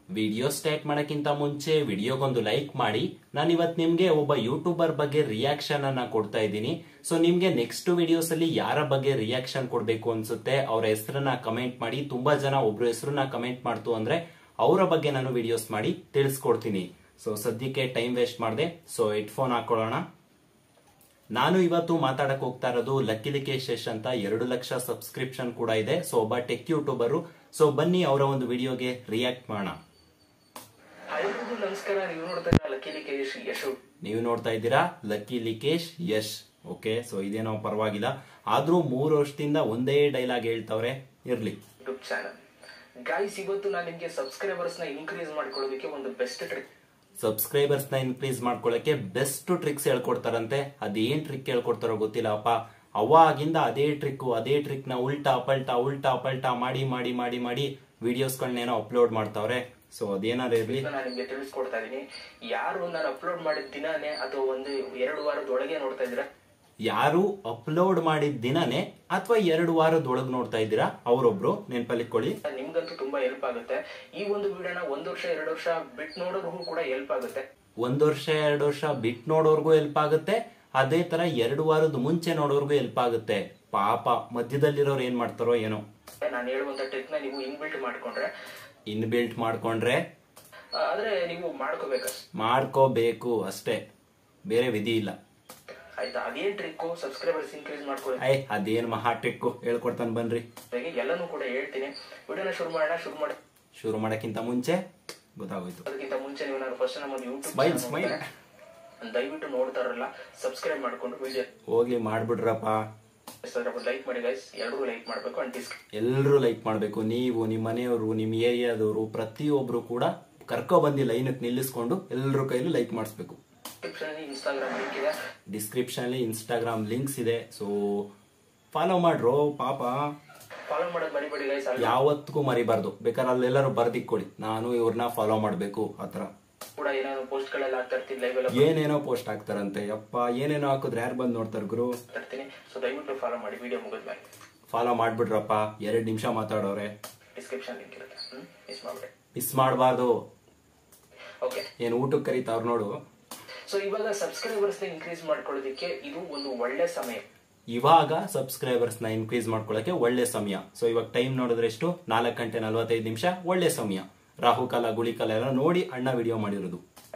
Video start ಮಾಡಕ್ಕಿಂತ ಮುಂಚೆ ವಿಡಿಯೋಗೊಂದು like ಮಾಡಿ ನಾನು ಇವತ್ತು ನಿಮ್ಗೆ ಒಬ್ಬ ಯೂಟ್ಯೂಬರ್ ಬಗ್ಗೆ ರಿಯಾಕ್ಷನ್ ಅನ್ನ ಕೊಡ್ತಾ ಇದ್ದೀನಿ ಸೊ ನಿಮ್ಗೆ ನೆಕ್ಸ್ಟ್ ವಿಡಿಯೋಸ್ ಅಲ್ಲಿ ಯಾರ ಬಗ್ಗೆ ರಿಯಾಕ್ಷನ್ ಕೊಡ್ಬೇಕು ಅನ್ಸುತ್ತೆ ಅವರ ಹೆಸರನ್ನ ಕಮೆಂಟ್ ಮಾಡಿ ತುಂಬಾ ಜನ ಒಬ್ರು ಹೆಸರನ್ನ ಕಮೆಂಟ್ ಮಾಡ್ತು ಅಂದ್ರೆ ಅವರ ಬಗ್ಗೆ ನಾನು ವಿಡಿಯೋಸ್ ಮಾಡಿ ತಿಳಿಸ್ಕೊಡ್ತೀನಿ ಸೊ ಸದ್ಯಕ್ಕೆ ಟೈಮ್ ವೇಸ್ಟ್ ಮಾಡಿದೆ ಸೊ ಹೆಡ್ಫೋನ್ ಹಾಕೊಳ್ಳೋಣ ನಾನು ಇವತ್ತು ಮಾತಾಡಕ್ ಹೋಗ್ತಾ ಇರೋದು ಲಕ್ಕಿ ಲಿಕೇಶ್ ಯಶ್ ಅಂತ ಎರಡು ಲಕ್ಷ ಸಬ್ಸ್ಕ್ರಿಪ್ಷನ್ ಕೂಡ ಇದೆ ಸೊ ಒಬ್ಬ ಟೆಕ್ ಯೂಟ್ಯೂಬರು ಸೊ ಬನ್ನಿ ಅವರ ಒಂದು ವಿಡಿಯೋಗೆ ರಿಯಾಕ್ಟ್ ಮಾಡೋಣ ಎಲ್ರಿಗೂ ನಮಸ್ಕಾರ ನೀವು ನೋಡ್ತಾ ಇದ್ದೀರಾ ಲಕ್ಕಿ ಲಿಕೇಶ್ ಯಶು ನೀವು ನೋಡ್ತಾ ಇದ್ದೀರಾ ಲಕ್ಕಿ ಲಿಕೇಶ್ ಯಶ್ ಓಕೆ ಸೊ ಇದೇನೋ ಪರವಾಗಿಲ್ಲ ಆದ್ರೂ ಮೂರು ವರ್ಷದಿಂದ ಒಂದೇ ಡೈಲಾಗ್ ಹೇಳ್ತವ್ರೆ ಇರ್ಲಿ ಯೂಟ್ಯೂಬ್ ಚಾನಲ್ ಗೈಸ್ ಇವತ್ತು ನಾನು ನಿಮ್ಗೆ ಸಬ್ಸ್ಕ್ರೈಬರ್ಸ್ ನ ಇನ್ಕ್ರೀಸ್ ಮಾಡ್ಕೊಳ್ಳೋದಕ್ಕೆ ಒಂದು ಬೆಸ್ಟ್ ಟ್ರಿಕ್ ಸಬ್ಸ್ಕ್ರೈಬರ್ಸ್ ನ ಇನ್ಕ್ರೀಸ್ ಮಾಡ್ಕೊಳ್ಳಕ್ಕೆ ಬೆಸ್ಟ್ ಟ್ರಿಕ್ಸ್ ಹೇಳ್ಕೊಡ್ತಾರಂತೆ ಅದೇನ್ ಟ್ರಿಕ್ ಹೇಳ್ಕೊಡ್ತಾರೋ ಗೊತ್ತಿಲ್ಲಪ್ಪ ಅವಾಗಿಂದ ಅದೇ ಟ್ರಿಕ್ ಅದೇ ಟ್ರಿಕ್ ನ ಉಲ್ಟಾ ಪಲ್ಟಾ ಉಲ್ಟಾ ಪಲ್ಟಾ ಮಾಡಿ ಮಾಡಿ ಮಾಡಿ ಮಾಡಿ ವಿಡಿಯೋಸ್ಗಳನ್ನೇನೋ ಅಪ್ಲೋಡ್ ಮಾಡ್ತಾವ್ರೆ ಸೊ ಅದೇನಾರು ಇರ್ಲಿ ನಾನು ನಿಮ್ಗೆ ತಿಳಿಸ್ಕೊಡ್ತಾ ಇದೀನಿ ಯಾರು ನಾನು ಅಪ್ಲೋಡ್ ಮಾಡಿದ ದಿನಾನೇ ಅಥವಾ ಒಂದು ಎರಡು ವಾರದೊಳಗೆ ನೋಡ್ತಾ ಇದ್ದೀರಾ ಯಾರು ಅಪ್ಲೋಡ್ ಮಾಡಿದ ದಿನನೇ ಅಥವಾ ಎರಡು ವಾರದೊಳಗ್ ನೋಡ್ತಾ ಇದ್ದೀರಾ ಅವರೊಬ್ರು ನೆನ್ಪಲ್ಲಿಟ್ಕೊಳ್ಳಿ ನಿಮ್ಗಂತೂ ತುಂಬಾ ಹೆಲ್ಪ್ ಆಗುತ್ತೆ ಈ ಒಂದು ವಿಡಿಯೋನ ಒಂದ್ ವರ್ಷ ಎರಡು ವರ್ಷ ಬಿಟ್ಟು ನೋಡೋರ್ಗೂ ಕೂಡ ಹೆಲ್ಪ್ ಆಗುತ್ತೆ ಒಂದ್ ವರ್ಷ ಎರಡು ವರ್ಷ ಬಿಟ್ ನೋಡೋರ್ಗೂ ಹೆಲ್ಪ್ ಆಗುತ್ತೆ ಅದೇ ತರ ಎರಡು ವಾರದ ಮುಂಚೆ ನೋಡೋರ್ಗೂ ಹೆಲ್ಪ್ ಆಗುತ್ತೆ ಪಾಪ ಮಧ್ಯದಲ್ಲಿರೋರು ಏನ್ ಮಾಡ್ತಾರೋ ಏನೋ ನಾನು ಹೇಳುವಂತ ಟ್ರಿಕ್ ನ ನೀವು ಇನ್ಬಿಲ್ಟ್ ಮಾಡ್ಕೊಂಡ್ರೆ ಇನ್ ಬಿಲ್ಟ್ ಮಾಡ್ಕೊಂಡ್ರೆ ಆ, ಆದ್ರೆ ನೀವು ಮಾಡ್ಕೋಬೇಕಷ್ಟೇ ಮಾಡ್ಕೋಬೇಕು ಅಷ್ಟೇ ಬೇರೆ ವಿಧಿ ಇಲ್ಲ ಆಯ್ತಾ ಅದೇನ್ ಟ್ರಿಕ್ ಸಬ್ಸ್ಕ್ರೈಬರ್ಸ್ ಇನ್ಕ್ರೀಸ್ ಮಾಡ್ಕೊಳ್ಳಿ ಐ ಅದೇನ್ ಮಹಾ ಟ್ರಿಕ್ಕು ಹೇಳ್ಕೊಡ್ತಾನೆ ಬನ್ರಿ ಹಾಗೆ ಎಲ್ಲನೂ ಕೂಡ ಹೇಳ್ತೀನಿ ವಿಡಿಯೋನ ಶುರು ಮಾಡೋಣ ಶುರು ಮಾಡಿ ಶುರು ಮಾಡಕ್ಕಿಂತ ಮುಂಚೆ ಗೊತ್ತಾಗೋಯ್ತು ಅದಕ್ಕಿಂತ ಮುಂಚೆ ನೀವು ನಾನು ಫಸ್ಟ್ ನಮ್ಮ ಯೂಟ್ಯೂಬ್ Smile, smile. ದಯವಿಟ್ಟು ನೋಡ್ತಾ ಇರಲ್ಲ ಸಬ್ಸ್ಕ್ರೈಬ್ ಮಾಡ್ಕೊಂಡು ವಿಡಿಯೋ ಹೋಗ್ಲಿ ಮಾಡ್ಬಿಡ್ರಪ್ಪ ಲೈಕ್ ಮಾಡಿ ಗೈಸ್ ಎಲ್ಲರೂ ಲೈಕ್ ಮಾಡಬೇಕು ಅಂಡ್ ಎಲ್ರು ಲೈಕ್ ಮಾಡ್ಬೇಕು ನೀವು ನಿಮ್ಮ ಮನೆಯವರು ನಿಮ್ಮ ಏರಿಯಾದವರು ಪ್ರತಿಯೊಬ್ರು ಕೂಡ ಕರ್ಕೊ ಬಂದಿ ಲೈನಕ್ಕೆ ನಿಲ್ಲಿಸ್ಕೊಂಡು ಎಲ್ರ ಕೈಲೂ ಲೈಕ್ ಮಾಡಿಸ್ಬೇಕು ಡಿಸ್ಕ್ರಿಪ್ಷನ್ ಇನ್ಸ್ಟಾಗ್ರಾಮ್ ಲಿಂಕ್ ಇದೆ ಡಿಸ್ಕ್ರಿಪ್ಷನ್ ಅಲ್ಲಿ ಇನ್ಸ್ಟಾಗ್ರಾಮ್ ಲಿಂಕ್ಸ್ ಇದೆ ಸೊ ಫಾಲೋ ಮಾಡ್ರೋ ಪಾಪ ಫಾಲೋ ಮಾಡೋದು ಮರಿಬೇಡಿ ಗೈಸ್ ಅಲ್ಲಿ ಯಾವತ್ತಿಗೂ ಮರಿಬಾರ್ದು ಬೇಕಾದ್ರೆ ಅಲ್ಲೆಲ್ಲರೂ ಬರ್ದಿಕ್ಕೊಳ್ಳಿ ನಾನು ಇವ್ರನ್ನ ಫಾಲೋ ಮಾಡಬೇಕು ಆತರ ಕೂಡ ಏನಾದ್ರು ಪೋಸ್ಟ್ ಗಳೆಲ್ಲ ಆಗ್ತಾ ಇರ್ತೀನಿ ಲೈವ್ ಎಲ್ಲ ಏನೇನೋ ಪೋಸ್ಟ್ ಆಗ್ತಾರಂತೆ ಯಪ್ಪ ಏನೇನೋ ಹಾಕಿದ್ರೆ ಯಾರು ಬಂದು ನೋಡ್ತಾರೆ ಗುರು ಆಗ್ತಾ ಇರ್ತೀನಿ ಸೊ ದಯವಿಟ್ಟು ಫಾಲೋ ಮಾಡಿ ವಿಡಿಯೋ ಮುಗಿದ್ಮೇಲೆ ಫಾಲೋ ಮಾಡ್ಬಿಡ್ರಪ್ಪ ಎರಡು ನಿಮಿಷ ಮಾತಾಡೋರೆ ಡಿಸ್ಕ್ರಿಪ್ಷನ್ ಲಿಂಕ್ ಇರುತ್ತೆ ಹ್ಮ್ ಮಿಸ್ ಮಾಡ್ಬೇಡಿ ಮಿಸ್ ಮಾಡಬಾರ್ದು ಓಕೆ ಏನು ಊಟಕ್ಕೆ ಕರೀತಾವ್ರು ನೋಡು ಸೊ ಇವಾಗ ಸಬ್ಸ್ಕ್ರೈಬರ್ಸ್ ನ ಇನ್ಕ್ರೀಸ್ ಮಾಡ್ಕೊಳ್ಳೋದಕ್ಕೆ ಇದು ಒಂದು ಒಳ್ಳೆ ಸಮಯ ಇವಾಗ ಸಬ್ಸ್ಕ್ರೈಬರ್ಸ್ ನ ಇನ್ಕ್ರೀಸ್ ಮಾಡ್ಕೊಳ್ಳಕ್ಕೆ ಒಳ್ಳೆ ಸಮಯ ಸೊ ಇವಾಗ ಟೈಮ್ ನೋಡಿದ್ರೆ ಎಷ್ಟು ನಾಲ್ಕು ಗಂಟೆ ನಲ್ವತ್ತೈದು ನಿಮಿಷ ಒಳ್ಳೆ ಸಮಯ ರಾಹುಕಾಲ ಗುಳಿಕಾಲ ಎಲ್ಲ ನೋಡಿ ಅಣ್ಣ ವಿಡಿಯೋ ಮಾಡಿರೋದು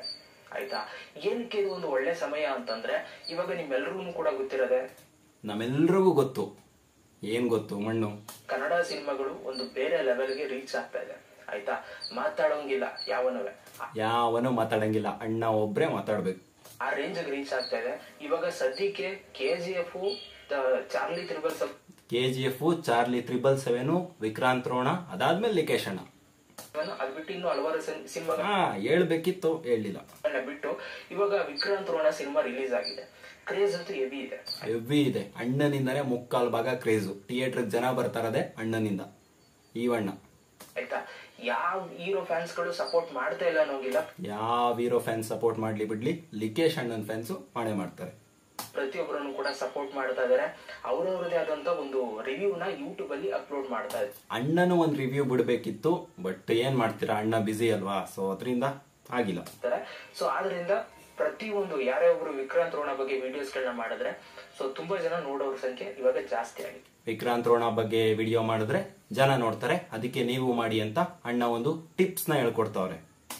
ಆಯ್ತಾ ಏನಕ್ಕೆ ಇದು ಒಂದು ಒಳ್ಳೆ ಸಮಯ ಅಂತಂದ್ರೆ ಇವಾಗ ನಿಮ್ಮೆಲ್ರಿಗೂ ಕೂಡ ಗೊತ್ತಿರೋದೆ ನಮ್ಮೆಲ್ರಿಗೂ ಗೊತ್ತು ಏನ್ ಗೊತ್ತು ಮಣ್ಣು ಕನ್ನಡ ಸಿನಿಮಾಗಳು ಒಂದು ಬೇರೆ ಲೆವೆಲ್ಗೆ ರೀಚ್ ಆಗ್ತಾ ಇದೆ ಆಯ್ತಾ ಮಾತಾಡೋಂಗಿಲ್ಲ ಯಾವನವೇ ಯಾವನೂ ಮಾತಾಡಂಗಿಲ್ಲ ಅಣ್ಣ ಒಬ್ರೇ ಮಾತಾಡ್ಬೇಕು ಆ ರೇಂಜ್ ರೀಚ್ ಆಗ್ತಾ ಇದೆ ಇವಾಗ ಸದ್ಯಕ್ಕೆ K G F Charlie triple ಸಬ್ K G F Charlie triple seven Vikrant Rona ಅದಾದ್ಮೇಲೆ ಲಿಕೇಶ್ ಅಣ್ಣ ಅದ್ ಬಿಟ್ಟು ಇನ್ನು ಹಲವಾರು ಸಿನಿಮಾ ಹಾ ಹೇಳ್ಬೇಕಿತ್ತು ಹೇಳಲಿಲ್ಲ ಬಿಟ್ಟು ಇವಾಗ ವಿಕ್ರಾಂತ್ ರೋಣ ಸಿನಿಮಾ ರಿಲೀಸ್ ಆಗಿದೆ ಕ್ರೇಜ್ ಅಂತೂ ಹೆವಿ ಇದೆ ಹೆವಿ ಇದೆ ಅಣ್ಣನಿಂದನೇ ಮುಕ್ಕಾಲ್ ಭಾಗ ಕ್ರೇಜು ಥಿಯೇಟರ್ ಜನ ಬರ್ತಾರದೆ ಅಣ್ಣನಿಂದ ಈವಣ್ಣ ಆಯ್ತಾ ಯಾವ ಹೀರೋ ಫ್ಯಾನ್ಸ್ ಗಳು ಸಪೋರ್ಟ್ ಮಾಡ್ತಾ ಇಲ್ಲ ಅನ್ನೋಂಗಿಲ್ಲ ಯಾವ ಹೀರೋ ಫ್ಯಾನ್ಸ್ ಸಪೋರ್ಟ್ ಮಾಡ್ಲಿ ಬಿಡ್ಲಿ ಲಿಕೇಶ್ ಅಣ್ಣನ್ ಫ್ಯಾನ್ಸು ಮಾಡೇ ಮಾಡ್ತಾರೆ ಪ್ರತಿಯೊಬ್ಬರನ್ನು ಕೂಡ ಸಪೋರ್ಟ್ ಮಾಡ್ತಾ ಇದಾರೆ ಅವ್ರವ್ರದೇ ಆದಂತ ಒಂದು ರಿವ್ಯೂನ ಯೂಟ್ಯೂಬ್ ಅಲ್ಲಿ ಅಪ್ಲೋಡ್ ಮಾಡ್ತಾ ಇದ್ದಾರೆ ಅಣ್ಣನು ಒಂದು ರಿವ್ಯೂ ಬಿಡಬೇಕಿತ್ತು ಬಟ್ ಏನ್ ಮಾಡ್ತೀರಾ ಅಣ್ಣ ಬಿಸಿ ಅಲ್ವಾ ಸೊ ಅದರಿಂದ ಆಗಿಲ್ಲ ಸೊ ಆದ್ರಿಂದ ಪ್ರತಿಯೊಂದು ಯಾರೇ ಒಬ್ರು ವಿಕ್ರಾಂತ್ ರೋಣ ಬಗ್ಗೆ ವಿಡಿಯೋಸ್ ಗಳನ್ನ ಮಾಡಿದ್ರೆ ಸೊ ತುಂಬಾ ಜನ ನೋಡೋರ ಸಂಖ್ಯೆ ಇವಾಗ ಜಾಸ್ತಿ ಆಗಿದೆ ವಿಕ್ರಾಂತ್ ರೋಣ ಬಗ್ಗೆ ವಿಡಿಯೋ ಮಾಡಿದ್ರೆ ಜನ ನೋಡ್ತಾರೆ ಅದಕ್ಕೆ ನೀವು ಮಾಡಿ ಅಂತ ಅಣ್ಣ ಒಂದು ಟಿಪ್ಸ್ ನ ಹೇಳ್ಕೊಡ್ತಾವ್ರೆ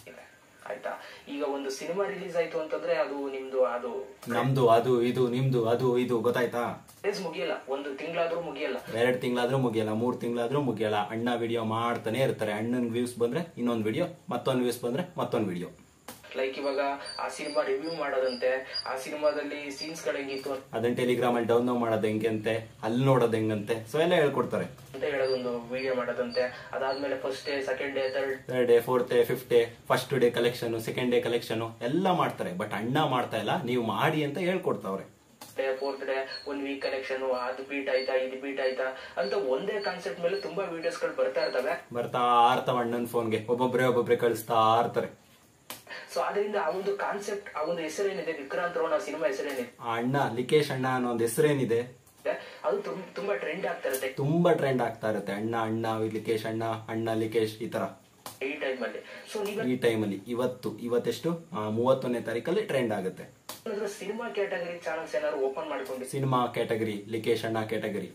ಆಯ್ತಾ ಈಗ ಒಂದು ಸಿನಿಮಾ ರಿಲೀಸ್ ಆಯ್ತು ಅಂತಂದ್ರೆ ಅದು ನಿಮ್ದು ಅದು ನಮ್ದು ಅದು ಇದು ನಿಮ್ದು ಅದು ಇದು ಗೊತ್ತಾಯ್ತಾ ಕ್ರೇಜ್ ಮುಗಿಯಲ್ಲ ಒಂದು ತಿಂಗಳಾದ್ರೂ ಮುಗಿಯಲ್ಲ ಎರಡ್ ತಿಂಗಳಾದ್ರೂ ಮುಗಿಯಲ್ಲ ಮೂರ್ ತಿಂಗಳಾದ್ರೂ ಮುಗಿಯಲ್ಲ ಅಣ್ಣ ವಿಡಿಯೋ ಮಾಡ್ತಾನೆ ಇರ್ತಾರೆ ಅಣ್ಣನ್ ವ್ಯೂಸ್ ಬಂದ್ರೆ ಇನ್ನೊಂದ್ ವಿಡಿಯೋ ಮತ್ತೊಂದ್ ವ್ಯೂಸ್ ಬಂದ್ರೆ ಮತ್ತೊಂದ್ ವಿಡಿಯೋ ಲೈಕ್ ಇವಾಗ ಆ ಸಿನಿಮಾ ರಿವ್ಯೂ ಮಾಡೋದಂತೆ ಆ ಸಿನಿಮಾದಲ್ಲಿ ಸೀನ್ಸ್ ಗಳು ಹೆಂಗಿತ್ತು ಅದನ್ನ ಟೆಲಿಗ್ರಾಮ್ ಅಲ್ಲಿ ಡೌನ್ಲೋಡ್ ಮಾಡೋದು ಹೆಂಗಂತೆ ಅಲ್ಲಿ ನೋಡೋದು ಹೆಂಗಂತೆ ಸೊ ಎಲ್ಲ ಹೇಳ್ಕೊಡ್ತಾರೆ ಅಂತ ಹೇಳೋದೊಂದು ವಿಡಿಯೋ ಮಾಡೋದಂತೆ ಅದಾದ್ಮೇಲೆ first day second day third third day fourth day fifth day first day collection second day collection ಎಲ್ಲ ಮಾಡ್ತಾರೆ ಬಟ್ ಅಣ್ಣ ಮಾಡ್ತಾ ಇಲ್ಲ ನೀವು ಮಾಡಿ ಅಂತ ಹೇಳ್ಕೊಡ್ತಾವ್ರೆ day fourth day one week collection ಅದು ಬೀಟ್ ಆಯ್ತಾ ಇದು ಬೀಟ್ ಆಯ್ತಾ ಅಂತ ಒಂದೇ ಕಾನ್ಸೆಪ್ಟ್ ಮೇಲೆ ತುಂಬಾ ವಿಡಿಯೋಸ್ ಗಳು ಬರ್ತಾ ಇರ್ತವೆ ಬರ್ತಾ ಇರ್ತಾವ ಅಣ್ಣನ ಫೋನ್ಗೆ ಒಬ್ಬೊಬ್ರೆ ಒಬ್ಬೊಬ್ರೆ ಕಳಿಸ್ತಾ ಇರ್ತಾರೆ ಸೊ ಅದರಿಂದ ಆ ಒಂದು ಕಾನ್ಸೆಪ್ಟ್ ಆ ಒಂದು ಹೆಸರೇನಿದೆ ವಿಕ್ರಾಂತ್ ರೋಣ ಸಿನಿಮಾ ಹೆಸರೇನಿದೆ ಆ ಅಣ್ಣ ಲಿಕೇಶ್ ಅಣ್ಣ ಅನ್ನೋ ಒಂದು ಹೆಸರೇನಿದೆ ಅದು ತುಂ- ತುಂಬಾ ಟ್ರೆಂಡ್ ಆಗ್ತಾ ಇರುತ್ತೆ ತುಂಬಾ ಟ್ರೆಂಡ್ ಆಗ್ತಾ ಇರುತ್ತೆ ಅಣ್ಣ ಅಣ್ಣ ಲಿಕೇಶ್ ಅಣ್ಣ ಅಣ್ಣ ಲಿಕೇಶ್ ಈ ತರ ಈ ಟೈಮಲ್ಲಿ ಸೊ ನೀವು ಈ ಟೈಮಲ್ಲಿ ಇವತ್ತು ಇವತ್ತೆಷ್ಟು ಆ, ಮೂವತ್ತೊಂದನೇ ತಾರೀಕಲ್ಲಿ ಟ್ರೆಂಡ್ ಆಗುತ್ತೆ ಏನಾದ್ರು ಸಿನಿಮಾ ಕ್ಯಾಟಗರಿ ಚಾನಲ್ಸ್ ಏನಾದ್ರು ಓಪನ್ ಮಾಡ್ಕೊಂಡಿದ್ರೆ ಸಿನಿಮಾ ಕ್ಯಾಟಗರಿ ಲಿಕೇಶ್ ಅಣ್ಣ ಕ್ಯಾಟಗರಿ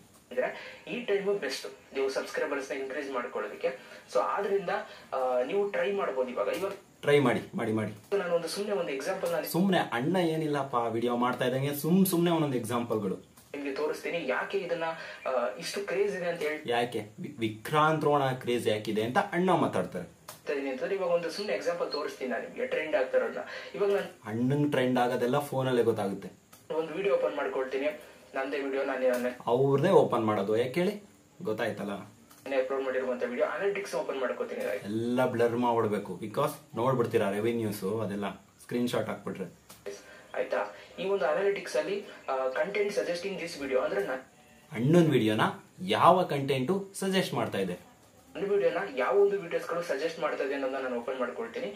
ಈ ಟೈಮು ಬೆಸ್ಟ್ ನೀವು ಸಬ್ಸ್ಕ್ರೈಬರ್ಸ್ ನ ಇನ್ಕ್ರೀಸ್ ಮಾಡ್ಕೊಳ್ಳೋದಕ್ಕೆ ಸೊ ಆದ್ರಿಂದ ಆ, ನೀವು ಟ್ರೈ ಮಾಡ್ಬೋದು ಇವಾಗ ಇವಾಗ ಟ್ರೈ ಮಾಡಿ ಮಾಡಿ ಮಾಡಿ ನಾನು ಒಂದು ಸುಮ್ಮನೆ ಒಂದು ಎಕ್ಸಾಂಪಲ್ ನಾನು ಸುಮ್ನೆ ಅಣ್ಣ ಏನಿಲ್ಲಪ್ಪ ವಿಡಿಯೋ ಮಾಡ್ತಾ ಇದ್ದಂಗೆ ಸುಮ್ ಸುಮ್ನೆ ಒಂದೊಂದು ಎಕ್ಸಾಂಪಲ್ಗಳು ನಿಮ್ಗೆ ತೋರಿಸ್ತೀನಿ ಯಾಕೆ ಇದನ್ನ ಆ, ಇಷ್ಟು ಕ್ರೇಜ್ ಇದೆ ಅಂತ ಹೇಳ್ತಾ ಯಾಕೆ ವಿ- ವಿಕ್ರಾಂತ್ ರೋಣ ಕ್ರೇಜ್ ಯಾಕಿದೆ ಅಂತ ಅಣ್ಣ ಮಾತಾಡ್ತಾರೆ ಇದೀನಿ ಅಂತಂದ್ರೆ ಇವಾಗ ಒಂದು ಸುಮ್ಮನೆ ಎಕ್ಸಾಂಪಲ್ ತೋರಿಸ್ತೀನಿ ನಾನು ನಿಮ್ಗೆ ಟ್ರೆಂಡ್ ಆಗ್ತಾ ಇರೋದನ್ನ ಇವಾಗ ನಾನು ಅಣ್ಣಂಗ್ ಟ್ರೆಂಡ್ ಆಗೋದೆಲ್ಲ ಫೋನಲ್ಲೇ ಗೊತ್ತಾಗುತ್ತೆ ಒಂದು ವಿಡಿಯೋ ಓಪನ್ ಮಾಡ್ಕೊಳ್ತೀನಿ ನಂದೇ ವಿಡಿಯೋ ನಾನು ಅವ್ರದೇ ಓಪನ್ ಮಾಡೋದು ಯಾಕೆ ಹೇಳಿ ಗೊತ್ತಾಯ್ತಲ್ಲ ಅಪ್ಲೋಡ್ ಮಾಡಿರುವಂತ ವಿಡಿಯೋ ಅನಾಲಿಟಿಕ್ಸ್ ಓಪನ್ ಮಾಡ್ಕೋತೀನಿ guys. ಎಲ್ಲ ಬ್ಲರ್ ಮಾಡ್ಬಿಡ್ಬೇಕು ಬಿಕಾಸ್ ನೋಡ್ಬಿಡ್ತೀರಾ ರೆವಿನ್ಯೂಸ್ ಅದೆಲ್ಲ ಸ್ಕ್ರೀನ್ ಶಾಟ್ ಹಾಕ್ಬಿಟ್ರೆ ಆಯ್ತಾ ಈ ಒಂದು ಅನಾಲಿಟಿಕ್ಸ್ ಅಲ್ಲಿ ಕಂಟೆಂಟ್ ಸಜೆಸ್ಟಿಂಗ್ ದಿಸ್ ವಿಡಿಯೋ ಅಂದ್ರೆ ನಾನು ಅಣ್ಣನ ವಿಡಿಯೋನ ಯಾವ ಕಂಟೆಂಟು ಸಜೆಸ್ಟ್ ಮಾಡ್ತಾ ಇದೆ ನನ್ನ ವಿಡಿಯೋನ ಯಾವ ಒಂದು ವಿಡಿಯೋಸ್ಗಳು ಸಜೆಸ್ಟ್ ಮಾಡ್ತಾ ಇದೆ ಅನ್ನೋದನ್ನ ನಾನು ಓಪನ್ ಮಾಡ್ಕೊಳ್ತೀನಿ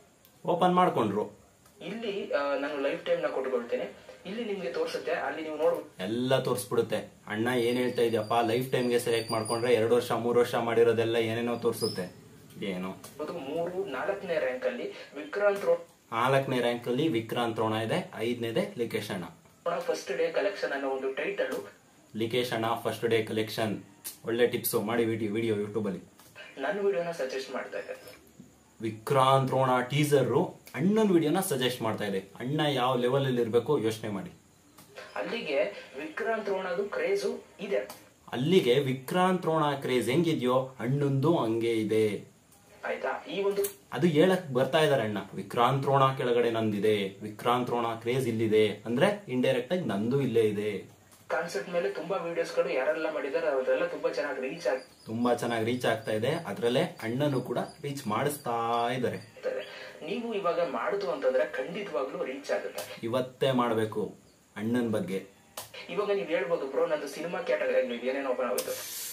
ಓಪನ್ ಮಾಡ್ಕೊಂಡ್ರು ಇಲ್ಲಿ ಆ, ನಾನು ಲೈಫ್ ಟೈಮ್ ನ ಕೊಟ್ಕೊಳ್ತೇನೆ ಇಲ್ಲಿ ನಿಮ್ಗೆ ತೋರಿಸುತ್ತೆ ಅಲ್ಲಿ ನೀವು ನೋಡ್ ಎಲ್ಲ ತೋರಿಸ್ಬಿಡುತ್ತೆ ಅಣ್ಣ ಏನ್ ಹೇಳ್ತಾ ಇದೆಯಪ್ಪ ಲೈಫ್ ಟೈಮ್ಗೆ ಸೆಲೆಕ್ಟ್ ಮಾಡ್ಕೊಂಡ್ರೆ ಎರಡು ವರ್ಷ ಮೂರು ವರ್ಷ ಮಾಡಿರೋದೆಲ್ಲ ಏನೇನೋ ತೋರಿಸುತ್ತೆ ಏನೋ ಮೂರು ನಾಲ್ಕನೇ ರ್ಯಾಂಕ್ ಅಲ್ಲಿ ವಿಕ್ರಾಂತ್ ರೋಡ್ ನಾಲ್ಕನೇ ರ್ಯಾಂಕ್ ಅಲ್ಲಿ ವಿಕ್ರಾಂತ್ ರೋಣ ಇದೆ ಐದನೇದೆ ಲಿಕೇಶ್ ಅಣ್ಣ ಫಸ್ಟ್ ಡೇ ಕಲೆಕ್ಷನ್ ಅನ್ನೋ ಒಂದು ಟೈಟಲ್ ಲಿಕೇಶ್ ಅಣ್ಣ ಫಸ್ಟ್ ಡೇ ಕಲೆಕ್ಷನ್ ಒಳ್ಳೆ ಟಿಪ್ಸು ಮಾಡಿ ವಿಡಿಯೋ ವಿಡಿಯೋ ಯೂಟ್ಯೂಬಲ್ಲಿ ನನ್ನ ವಿಡಿಯೋನ ಸಜೆಸ್ಟ್ ಮಾಡ್ತಾ ಇದೆ ವಿಕ್ರಾಂತ್ ರೋಣ ಟೀಸರು ಅಣ್ಣನ ವಿಡಿಯೋನ ಸಜೆಸ್ಟ್ ಮಾಡ್ತಾ ಇದೆ ಅಣ್ಣ ಯಾವ ಲೆವೆಲ್ ಅಲ್ಲಿ ಇರಬೇಕು ಯೋಚನೆ ಮಾಡಿ ಅಲ್ಲಿಗೆ ವಿಕ್ರಾಂತ್ ರೋಣದು ಕ್ರೇಜು ಇದೆ ಅಲ್ಲಿಗೆ ವಿಕ್ರಾಂತ್ ರೋಣ ಕ್ರೇಜ್ ಹೆಂಗಿದ್ಯೋ ಅಣ್ಣಂದು ಹಂಗೆ ಇದೆ ಆಯ್ತಾ ಈ ಒಂದು ಅದು ಹೇಳಕ್ ಬರ್ತಾ ಇದಾರೆ ಅಣ್ಣ ವಿಕ್ರಾಂತ್ ರೋಣ ಕೆಳಗಡೆ ನಂದಿದೆ ವಿಕ್ರಾಂತ್ ರೋಣ ಕ್ರೇಜ್ ಇಲ್ಲಿದೆ ಅಂದ್ರೆ ಇಂಡೈರೆಕ್ಟ್ ಆಗಿ ನಂದು ಇಲ್ಲೇ ಇದೆ ಕಾನ್ಸೆಪ್ಟ್ ಮೇಲೆ ತುಂಬಾ ವಿಡಿಯೋಸ್ಗಳು ಯಾರೆಲ್ಲ ಮಾಡಿದ್ದಾರೆ ಅವರೆಲ್ಲ ತುಂಬಾ ಚೆನ್ನಾಗಿ ರೀಚ್ ತುಂಬಾ ಚೆನ್ನಾಗಿ ರೀಚ್ ಆಗ್ತಾ ಇದೆ ಅದ್ರಲ್ಲೇ ಅಣ್ಣನು ಕೂಡ ರೀಚ್ ಮಾಡಿಸ್ತಾ ಇದ್ದಾರೆ ಆಗ್ತದೆ ನೀವು ಇವಾಗ ಮಾಡುದು ಅಂತಂದ್ರೆ ಖಂಡಿತವಾಗ್ಲೂ ರೀಚ್ ಆಗುತ್ತೆ ಇವತ್ತೇ ಮಾಡಬೇಕು ಅಣ್ಣನ ಬಗ್ಗೆ ಇವಾಗ ನೀವ್ ಹೇಳ್ಬೋದು ಬ್ರೋ ನಂದು ಸಿನಿಮಾ ಕ್ಯಾಟಗರಿ ಏನೇನು ಓಪನ್ ಆಗುತ್ತೆ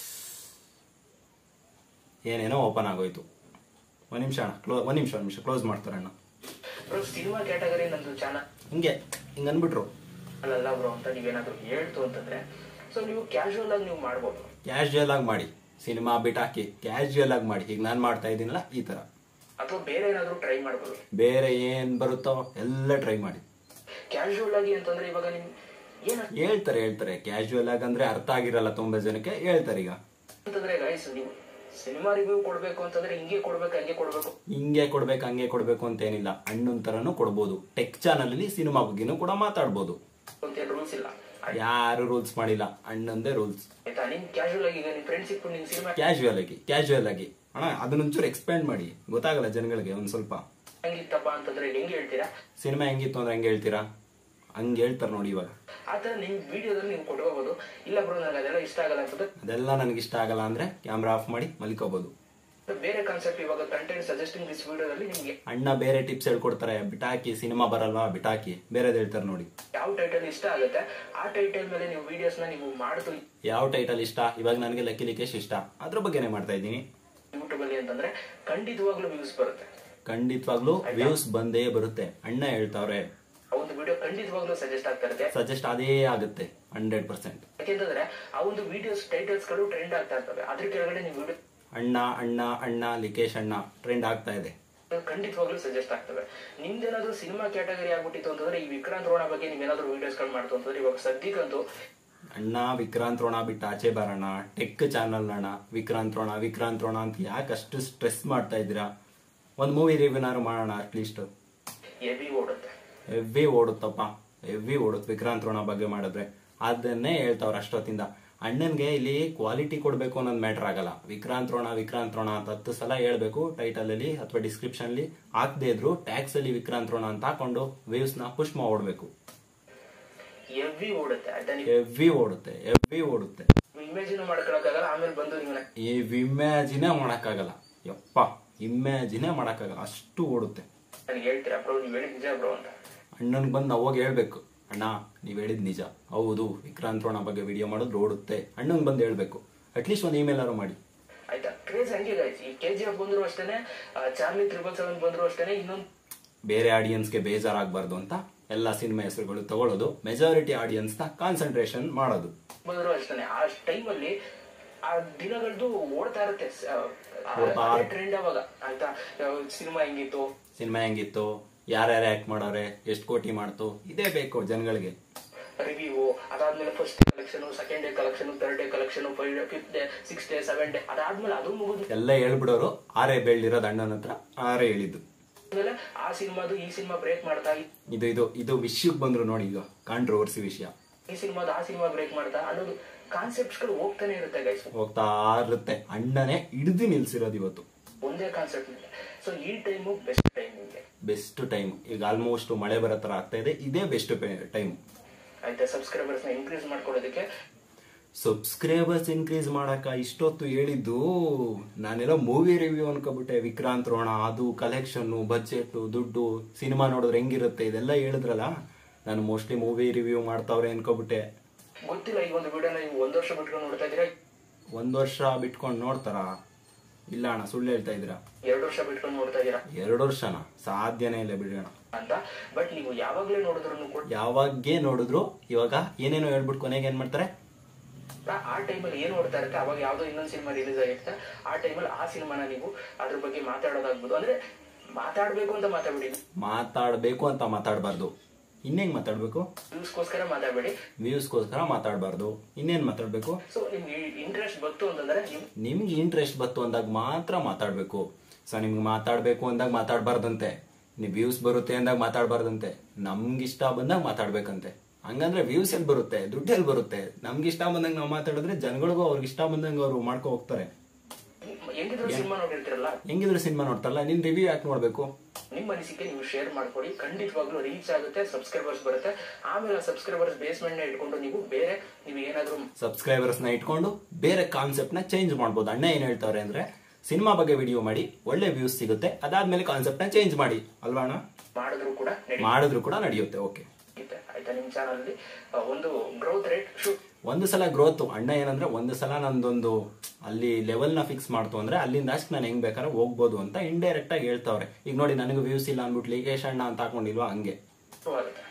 ಏನೇನೋ ಓಪನ್ ಆಗೋಯ್ತು ಒಂದ್ ನಿಮಿಷ ಅಣ್ಣ ಕ್ಲೋ ಒಂದ್ ನಿಮಿಷ ಒಂದ್ ನಿಮಿಷ ಕ್ಲೋಸ್ ಮಾಡ್ತಾರೆ ಅಣ್ಣ ಬ್ರೋ ಸಿನಿಮಾ ಕ್ಯಾಟಗರಿ ನಂದು ಚಾನಲ್ ಹಿಂಗೆ ಹಿಂಗ ಅನ್ಬಿಟ್ರು ಅಲ್ಲ ಬ್ರೋ ಅಂತ ನೀವೇನಾದ್ರು ಹೇಳ್ತು ಅಂತಂದ್ರೆ ಸೊ ನೀವು ಕ್ಯಾಶುವಲ್ ಆಗಿ ನೀವು ಮಾಡ್ಬೋದು ಕ್ಯಾಶುಯಲ್ ಆಗಿ ಮಾಡಿ ಸಿನಿಮಾ ಬಿಟ್ಟಾಕಿ ಕ್ಯಾಶುಯಲ್ ಆಗಿ ಮಾಡಿ ಈಗ ನಾನು ಮಾಡ್ತಾ ಇದ್ದೀನಲ್ಲ ಈ ತರ ಅಥವಾ ಬೇರೆ ಏನಾದ್ರು ಟ್ರೈ ಮಾಡ್ಬೋದು ಬೇರೆ ಏನ್ ಬರುತ್ತೋ ಎಲ್ಲ ಟ್ರೈ ಮಾಡಿ ಕ್ಯಾಶುವಲ್ ಆಗಿ ಅಂತಂದ್ರೆ ಇವಾಗ ನಿಮ್ ಏನ ಹೇಳ್ತಾರೆ ಹೇಳ್ತಾರೆ ಕ್ಯಾಶುಯಲ್ ಆಗಿ ಅಂದ್ರೆ ಅರ್ಥ ಆಗಿರಲ್ಲ ತುಂಬಾ ಜನಕ್ಕೆ ಹೇಳ್ತಾರೆ ಈಗ ಅಂತಂದ್ರೆ ಗೈಸ್ ನೀವು ಸಿನಿಮಾ ರಿವ್ಯೂ ಕೊಡ್ಬೇಕು ಅಂತಂದ್ರೆ ಹಿಂಗೆ ಕೊಡ್ಬೇಕು ಹಂಗೆ ಕೊಡ್ಬೇಕು ಹಿಂಗೆ ಕೊಡ್ಬೇಕು ಹಂಗೆ ಕೊಡ್ಬೇಕು ಅಂತ ಏನಿಲ್ಲ ಅಣ್ಣನ ತರನು ಕೊಡ್ಬೋದು ಟೆಕ್ ಚಾನಲ್ ಅಲ್ಲಿ ಸಿನಿಮಾ ಬಗ್ಗೆನೂ ಕೂಡ ಮಾತಾಡ್ಬೋದು ಅಂತ ರೂಲ್ಸ್ ಇಲ್ಲ ಯಾರು ರೂಲ್ಸ್ ಮಾಡಿಲ್ಲ ಅಣ್ಣಂದೇ ರೂಲ್ಸ್ ಆಯ್ತಾ ನಿಮ್ ಕ್ಯಾಶುವಲ್ ಆಗಿ ಈಗ ನಿಮ್ ಫ್ರೆಂಡ್ಸ್ ಇಟ್ಕೊಂಡು ನಿಮ್ ಸಿನಿಮಾ ಕ್ಯಾಶುಯಲ್ ಆಗಿ ಕ್ಯಾಶುಯಲ್ ಆಗಿ ಅಣ್ಣ ಅದನ್ನೊಂಚೂರು ಎಕ್ಸ್ಪ್ಯಾಂಡ್ ಮಾಡಿ ಗೊತ್ತಾಗಲ್ಲ ಜನಗಳಿಗೆ ಒಂದ್ ಸ್ವಲ್ಪ ಹೆಂಗಿತ್ತಪ್ಪ ಅಂತಂದ್ರೆ ಹೆಂಗ್ ಹೇಳ್ತೀರಾ ಸಿನಿಮಾ ಹೆಂಗಿತ್ತು ಅಂದ್ರೆ ಹೆಂಗೆ ಹೇಳ್ತೀರಾ ಹಂಗೆ ಹೇಳ್ತಾರೆ ನೋಡಿ ಇವಾಗ ಆತರ ನಿಮ್ ವಿಡಿಯೋದಲ್ಲಿ ನೀವು ಕೊಟ್ಕೋಬಹುದು ಇಲ್ಲ ಬ್ರೋ ನನಗೆ ಅದೆಲ್ಲ ಇಷ್ಟ ಆಗಲ್ಲ ಅಂತಂದ್ರೆ ಅದೆಲ್ಲ ನನಗೆ ಇಷ್ಟ ಆಗಲ್ಲ ಅಂದ್ರೆ ಕ್ಯಾಮ್ರಾ ಆಫ್ ಮಾಡಿ ಮಲಿಕೋಬಹುದು ಬೇರೆ ಕಾನ್ಸೆಪ್ಟ್ ಇವಾಗ ಕಂಟೆಂಟ್ ಸಜೆಸ್ಟಿಂಗ್ ದಿಸ್ ವಿಡಿಯೋದಲ್ಲಿ ನಿಮ್ಗೆ ಅಣ್ಣ ಬೇರೆ ಟಿಪ್ಸ್ ಹೇಳ್ಕೊಡ್ತಾರೆ ಬಿಟಾಕಿ ಸಿನಿಮಾ ಬರಲ್ವಾ ಬಿಟಾಕಿ ಬೇರೆದ್ ಹೇಳ್ತಾರೆ ನೋಡಿ ಯಾವ ಟೈಟಲ್ ಇಷ್ಟ ಆಗುತ್ತೆ ಆ ಟೈಟಲ್ ಮೇಲೆ ನೀವು ವಿಡಿಯೋಸ್ ನ ನೀವು ಮಾಡುದು ಯಾವ ಟೈಟಲ್ ಇಷ್ಟ ಇವಾಗ ನನಗೆ ಲಕ್ಕಿ ಲಿಕೇಶ್ ಇಷ್ಟ ಅದ್ರ ಬಗ್ಗೆನೇ ಮಾಡ್ತಾ ಇದ್ದೀನಿ ಯೂಟ್ಯೂಬ್ ಅಲ್ಲಿ ಅಂತಂದ್ರೆ ಖಂಡಿತವಾಗ್ಲೂ ವ್ಯೂಸ್ ಬರುತ್ತೆ ಖಂಡಿತವಾಗ್ಲೂ ವ್ಯೂಸ್ ಬಂದೇ ಬರುತ್ತೆ ಅಣ್ಣ ಹೇಳ್ತಾವ್ರೆ ಆ ಒಂದು ವಿಡಿಯೋ ಖಂಡಿತವಾಗ್ಲೂ ಸಜೆಸ್ಟ್ ಆಗ್ತಾ ಇರುತ್ತೆ ಸಜೆಸ್ಟ್ ಅದೇ ಆಗುತ್ತೆ ಹಂಡ್ರೆಡ್ ಪರ್ಸೆಂಟ್ ಯಾಕೆಂತಂದ್ರೆ ಆ ಒಂದು ವಿಡಿಯೋಸ್ ಟೈಟಲ್ಸ್ ಗಳು ಟ್ರೆಂಡ್ ಆಗ್ತಾ ಇರ್ತವೆ ಅದ್ರ ಕೆಳಗಡೆ ನೀವು ವಿಡಿಯೋ ಅಣ್ಣ ಅಣ್ಣ ಅಣ್ಣ ಲಿಕೇಶ್ ಅಣ್ಣ ಟ್ರೆಂಡ್ ಆಗ್ತಾ ಇದೆ ಖಂಡಿತವಾಗ್ಲೂ ಸಜೆಸ್ಟ್ ಆಗ್ತವೆ ನಿಮ್ದೇನಾದ್ರೂ ಸಿನಿಮಾ ಕ್ಯಾಟಗರಿ ಆಗ್ಬಿಟ್ಟಿತ್ತು ಅಂತಂದ್ರೆ ಈ ವಿಕ್ರಾಂತ್ ರೋಣ ಬಗ್ಗೆ ನೀವೇನಾದ್ರೂ ವಿಡಿಯೋಸ್ ಗಳು ಮಾಡ್ತು ಅಂತಂದ್ರೆ ಇವಾಗ ಸದ್ಯಕ್ಕಂತೂ ಅಣ್ಣ ವಿಕ್ರಾಂತ್ ರೋಣ ಬಿಟ್ಟು ಆಚೆ ಬರೋಣ ಟೆಕ್ ಚಾನಲ್ ಅಣ್ಣ ವಿಕ್ರಾಂತ್ ರೋಣ ವಿಕ್ರಾಂತ್ ರೋಣ ಅಂತ ಯಾಕೆ ಅಷ್ಟು ಸ್ಟ್ರೆಸ್ ಮಾಡ್ತಾ ಇದ್ದೀರಾ ಒಂದು ಮೂವಿ ರಿವ್ಯೂನಾರು ಮಾಡೋಣ ಅಟ್ಲೀಸ್ಟ್ ಎಬಿ ಓಡುತ್ತೆ ಹೆವಿ ಓಡುತ್ತಪ್ಪ ಹೆವಿ ಓಡುತ್ತೆ ವಿಕ್ರಾಂತ್ ರೋಣ ಬಗ್ಗೆ ಮಾಡಿದ್ರೆ ಅದನ್ನೇ ಹೇಳ್ತಾವ್ರ ಅಷ್ಟೊತ್ತಿಂದ ಅಣ್ಣನ್ಗೆ ಇಲ್ಲಿ ಕ್ವಾಲಿಟಿ ಕೊಡಬೇಕು ಅನ್ನೋದು ಮ್ಯಾಟರ್ ಆಗಲ್ಲ ವಿಕ್ರಾಂತ್ ರೋಣ ವಿಕ್ರಾಂತ್ ರೋಣ ಅಂತ ಹತ್ತು ಸಲ ಹೇಳ್ಬೇಕು ಟೈಟಲ್ ಅಲ್ಲಿ ಅಥವಾ ಡಿಸ್ಕ್ರಿಪ್ಷನ್ ಅಲ್ಲಿ ಹಾಕದೇ ಇದ್ರು ಟ್ಯಾಕ್ಸ್ ಅಲ್ಲಿ ವಿಕ್ರಾಂತ್ ರೋಣ ಅಂತ ಹಾಕೊಂಡು ವೇವ್ಸ್ ನ ಪುಷ್ ಮಾಡ್ಬಿಡ್ಬೇಕು ಎವಿ ಓಡುತ್ತೆ ಆಯ್ತಾ ನೀವು ಹೆವಿ ಓಡುತ್ತೆ ಹೆವಿ ಓಡುತ್ತೆ ಇಮೇಜಿನ್ ಮಾಡ್ಕೊಳಕ್ಕಾಗಲ್ಲ ಆಮೇಲೆ ಬಂದು ನಿಮ್ಮನ್ನ ಈ ಇಮ್ಯಾಜಿನೇ ಮಾಡಕ್ಕಾಗಲ್ಲ ಯಪ್ಪ ಇಮ್ಯಾಜಿನೇ ಮಾಡಕ್ಕಾಗಲ್ಲ ಅಷ್ಟು ಓಡುತ್ತೆ ನನಗೆ ಹೇಳ್ತೀರಾ ಬ್ರೋ ನೀವು ಹೇಳಿದ್ ನಿಜ ಬ್ರೋ ಅಂತ ಅಣ್ಣನ್ಗೆ ಬಂದು ಅವಾಗ ಹೇಳ್ಬೇಕು ಅಣ್ಣ ನೀವ್ ಹೇಳಿದ್ ನಿಜ ಹೌದು ವಿಕ್ರಾಂತ್ ರೋಣ ಬಗ್ಗೆ ವಿಡಿಯೋ ಮಾಡೋದು ಓಡುತ್ತೆ ಅಣ್ಣಂಗೆ ಬಂದು ಹೇಳ್ಬೇಕು ಅಟ್ಲೀಸ್ಟ್ ಒಂದು ಇಮೇಲ್ ಆರು ಮಾಡಿ ಆಯ್ತಾ ಕ್ರೇಜ್ ಹಂಗೆ ಗಾಯ್ಸ್ ಈ ಕೆ ಜಿ ಎಫ್ ಬಂದ್ರು ಅಷ್ಟೇನೆ ಆ, ಚಾರ್ಲಿ ತ್ರಿಬಲ್ ಸೆವೆನ್ ಬಂದ್ರು ಅಷ್ಟೇನೆ ಇನ್ನೊಂದು ಬೇರೆ ಆಡಿಯನ್ಸ್ಗೆ ಬೇಜಾರಾಗಬಾರ್ದು ಅಂತ ಎಲ್ಲ ಸಿನಿಮಾ ಹೆಸರುಗಳು ತಗೊಳ್ಳೋದು ಮೆಜಾರಿಟಿ ಆಡಿಯನ್ಸ್ನ ಕಾನ್ಸಂಟ್ರೇಷನ್ ಮಾಡೋದು ಬಂದ್ರು ಅಷ್ಟೇನೆ ಆ ಟೈಮಲ್ಲಿ ಆ ದಿನಗಳದ್ದು ಓಡ್ತಾ ಇರುತ್ತೆ ಓಡ್ತಾ ಟ್ರೆಂಡ್ ಅವಾಗ ಆಯ್ತಾ ಸಿನಿಮಾ ಹೆಂಗಿತ್ತು ಸಿನಿಮಾ ಹೆಂಗಿತ್ತು ಯಾರ್ಯಾರು ಆಕ್ಟ್ ಮಾಡೋರೆ ಎಷ್ಟು ಕೋಟಿ ಮಾಡ್ತು ಇದೇ ಬೇಕು ಜನಗಳಿಗೆ ರಿವ್ಯೂ ಅದಾದ್ಮೇಲೆ first day collection second day collection third day collection five day fifth day six day seven day ಅದಾದ್ಮೇಲೆ ಅದು ಮುಗಿದು ಎಲ್ಲ ಹೇಳ್ಬಿಡೋರು ಆರೇ ಬೆಳ್ಳಿರೋದು ಅಣ್ಣನ ಹತ್ರ ಆರೇ ಹೇಳಿದ್ದು ಆದ್ಮೇಲೆ ಆ ಸಿನಿಮಾದು ಈ ಸಿನಿಮಾ ಬ್ರೇಕ್ ಮಾಡ್ತಾ ಇದು ಇದು ಇದು ವಿಷಯಕ್ಕೆ ಬಂದ್ರು ನೋಡಿ ಈಗ ಕಾಂಟ್ರವರ್ಸಿ ವಿಷಯ ಈ ಸಿನಿಮಾದ ಆ ಸಿನಿಮಾ ಬ್ರೇಕ್ ಮಾಡ್ತಾ ಅನ್ನೋದು ಕಾನ್ಸೆಪ್ಟ್ಸ್ ಗಳು ಹೋಗ್ತಾನೆ ಇರುತ್ತೆ ಗೈಸ್ ಹೋಗ್ತಾ ಇರುತ್ತೆ ಅಣ್ಣನೇ ಹಿಡಿದು ನಿಲ್ಸಿರೋದು ಇವತ್ತು ಒಂದೇ ಕಾನ್ಸೆಪ್ಟ್ ಮೇಲೆ ಸೊ ಈ ಟೈಮು ಬೆಸ್ಟ್ ಟೈಮ್ ನಿಮಗೆ ಬೆಸ್ಟ್ ಟೈಮ್ ಈಗ ಆಲ್ಮೋಸ್ಟ್ ಮಳೆ ಬರೋ ತರ ಆಗ್ತಾ ಇದೆ ಇದೇ ಬೆಸ್ಟ್ ಟೈಮ್ ಆಯ್ತಾ ಸಬ್ಸ್ಕ್ರೈಬರ್ಸ್ ನ ಇನ್ಕ್ರೀಸ್ ಮಾಡ್ಕೊಳ್ಳೋದಕ್ಕೆ ಸಬ್ಸ್ಕ್ರೈಬರ್ಸ್ ಇನ್ಕ್ರೀಸ್ ಮಾಡಕ ಇಷ್ಟೊತ್ತು ಹೇಳಿದ್ದು ನಾನೆಲ್ಲ ಮೂವಿ ರಿವ್ಯೂ ಅನ್ಕೋಬಿಟ್ಟೆ ವಿಕ್ರಾಂತ್ ರೋಣ ಅದು ಕಲೆಕ್ಷನ್ ಬಜೆಟ್ ದುಡ್ಡು ಸಿನಿಮಾ ನೋಡಿದ್ರೆ ಹೆಂಗಿರುತ್ತೆ ಇದೆಲ್ಲ ಹೇಳಿದ್ರಲ್ಲ ನಾನು ಮೋಸ್ಟ್ಲಿ ಮೂವಿ ರಿವ್ಯೂ ಮಾಡ್ತಾವ್ರೆ ಅನ್ಕೋಬಿಟ್ಟೆ ಗೊತ್ತಿಲ್ಲ ಈ ಒಂದು ವಿಡಿಯೋನ ನೀವು ಒಂದ್ ವರ್ಷ ಬಿಟ್ಕೊಂಡು ನೋಡ್ತಾ ಇದೀರಾ ಒಂದ್ ವರ್ಷ ಬಿಟ್ಕೊಂಡು ನೋಡ್ತಾರ ಇಲ್ಲ ಅಣ್ಣ ಸುಳ್ಳು ಹೇಳ್ತಾ ಇದ್ದೀರಾ ಎರಡು ವರ್ಷ ಬಿಟ್ಕೊಂಡು ನೋಡ್ತಾ ಇದೀರಾ ಎರಡು ವರ್ಷನ ಸಾಧ್ಯನೇ ಇಲ್ಲ ಬಿಡೋಣ ಅಂತ ಬಟ್ ನೀವು ಯಾವಾಗ್ಲೇ ನೋಡಿದ್ರು ಕೂಡ ಯಾವಾಗೇ ನೋಡಿದ್ರು ಇವಾಗ ಏನೇನೋ ಹೇಳ್ಬಿಟ್ಟು ಕೊನೆಗೆ ಏನ್ ಮಾಡ್ತಾರೆ ಆ ಟೈಮಲ್ಲಿ ಏನ್ ನೋಡ್ತಾ ಇರುತ್ತೆ ಅವಾಗ ಯಾವ್ದೋ ಇನ್ನೊಂದ್ ಸಿನಿಮಾ ರಿಲೀಸ್ ಆಗಿರುತ್ತೆ ಆ ಟೈಮಲ್ಲಿ ಆ ಸಿನಿಮಾನ ನೀವು ಅದ್ರ ಬಗ್ಗೆ ಮಾತಾಡೋದಾಗ್ಬೋದು ಅಂದ್ರೆ ಮಾತಾಡ್ಬೇಕು ಅಂತ ಮಾತಾಡ್ಬೇಡಿ ಮಾತಾಡ್ಬೇಕು ಅಂತ ಮಾತಾಡಬಾರ್ದು ಇನ್ನೇನ್ ಮಾತಾಡ್ಬೇಕು ನ್ಯೂಸ್ಗೋಸ್ಕರ ಮಾತಾಡ್ಬೇಡಿ ವ್ಯೂಸ್ಗೋಸ್ಕರ ಮಾತಾಡಬಾರ್ದು ಇನ್ನೇನ್ ಮಾತಾಡ್ಬೇಕು ಸೊ ನಿಮ್ಗೆ ಇಂಟ್ರೆಸ್ಟ್ ಬಂತು ಅಂತಂದ್ರೆ ನೀವು ನಿಮ್ಗೆ ಇಂಟ್ರೆಸ್ಟ್ ಬಂತು ಅಂದಾಗ ಮಾತ್ರ ಮಾತಾಡಬೇಕು ಸೊ ನಿಮ್ಗೆ ಮಾತಾಡಬೇಕು ಅಂದಾಗ ಮಾತಾಡಬಾರ್ದಂತೆ ನೀವು ವ್ಯೂಸ್ ಬರುತ್ತೆ ಅಂದಾಗ ಮಾತಾಡಬಾರ್ದಂತೆ ನಮ್ಗೆ ಇಷ್ಟ ಬಂದಾಗ ಮಾತಾಡ್ಬೇಕಂತೆ ಹಂಗಂದ್ರೆ ವ್ಯೂಸ್ ಎಲ್ಲಿ ಬರುತ್ತೆ ದುಡ್ಡು ಎಲ್ಲಿ ಬರುತ್ತೆ ನಮ್ಗೆ ಇಷ್ಟ ಬಂದಂಗೆ ನಾವು ಮಾತಾಡಿದ್ರೆ ಜನಗಳಿಗೂ ಅವ್ರಿಗೆ ಇಷ್ಟ ಬಂದಂಗೆ ಅವರು ಮಾಡ್ಕೊ ಹೋಗ್ತಾರೆ ಹೆಂಗಿದ್ರು ಸಿನಿಮಾ ನೋಡಿರ್ತೀರಲ್ಲ ಹೆಂಗಿದ್ರು ಸಿನಿಮಾ ನೋಡ್ತಾರಲ್ಲ ನಿನ್ ರಿವ್ಯೂ ಯಾಕೆ ನೋಡ್ಬೇಕು ನಿಮ್ಮ ಅನಿಸಿಕೆ ನೀವು ಶೇರ್ ಮಾಡ್ಕೊಡಿ ಖಂಡಿತವಾಗ್ಲೂ ರೀಚ್ ಆಗುತ್ತೆ ಸಬ್ಸ್ಕ್ರೈಬರ್ಸ್ ಬರುತ್ತೆ ಆಮೇಲೆ ಸಬ್ಸ್ಕ್ರೈಬರ್ಸ್ ಬೇಸ್ಮೆಂಟ್ ನ ಇಟ್ಕೊಂಡು ನೀವು ಬೇರೆ ನೀವು ಏನಾದ್ರೂ ಸಬ್ಸ್ಕ್ರೈಬರ್ಸ್ ನ ಇಟ್ಕೊಂಡು ಬೇರೆ ಕಾನ್ಸೆಪ್ಟ್ ನ ಚೇಂಜ್ ಮಾಡ್ಬೋದು ಅಣ್ಣ ಏನ್ ಹೇಳ್ತಾರೆ ಅಂದ್ರೆ ಸಿನಿಮಾ ಬಗ್ಗೆ ವಿಡಿಯೋ ಮಾಡಿ ಒಳ್ಳೆ ವ್ಯೂಸ್ ಸಿಗುತ್ತೆ ಅದಾದ್ಮೇಲೆ ಕಾನ್ಸೆಪ್ಟ್ ನ ಚೇಂಜ್ ಮಾಡಿ ಅಲ್ವಾ ಅಣ್ಣ ಮಾಡಿದ್ರು ಕೂಡ ಮಾಡಿದ್ರು ಕೂಡ ನಡೆಯುತ್ತೆ ಓಕೆ ನಡೀತೆ ಆಯ್ತಾ ನಿಮ್ ಚಾನಲ್ ಅಲ್ಲಿ ಆ, ಒಂದು ಗ್ರೋತ್ ರೇಟ್ ಶೂ ಒಂದು ಸಲ ಗ್ರೋತ್ ಅಣ್ಣ ಏನಂದ್ರೆ ಒಂದು ಸಲ ನಂದೊಂದು ಅಲ್ಲಿ ಲೆವೆಲ್ ನ ಫಿಕ್ಸ್ ಮಾಡ್ತು ಅಂದ್ರೆ ಅಲ್ಲಿಂದ ಅಷ್ಟು ನಾನು ಹೆಂಗ್ ಬೇಕಾದ್ರೆ ಹೋಗ್ಬೋದು ಅಂತ ಇಂಡೈರೆಕ್ಟ್ ಆಗಿ ಹೇಳ್ತಾವ್ರೆ ಈಗ ನೋಡಿ ನನಗೆ ವ್ಯೂಸ್ ಇಲ್ಲ ಅನ್ಬಿಟ್ಟು ಲಿಕೇಶ್ ಅಣ್ಣ ಅಂತ ಹಾಕೊಂಡಿಲ್ವಾ ಹಂಗೆ ಆಗುತ್ತೆ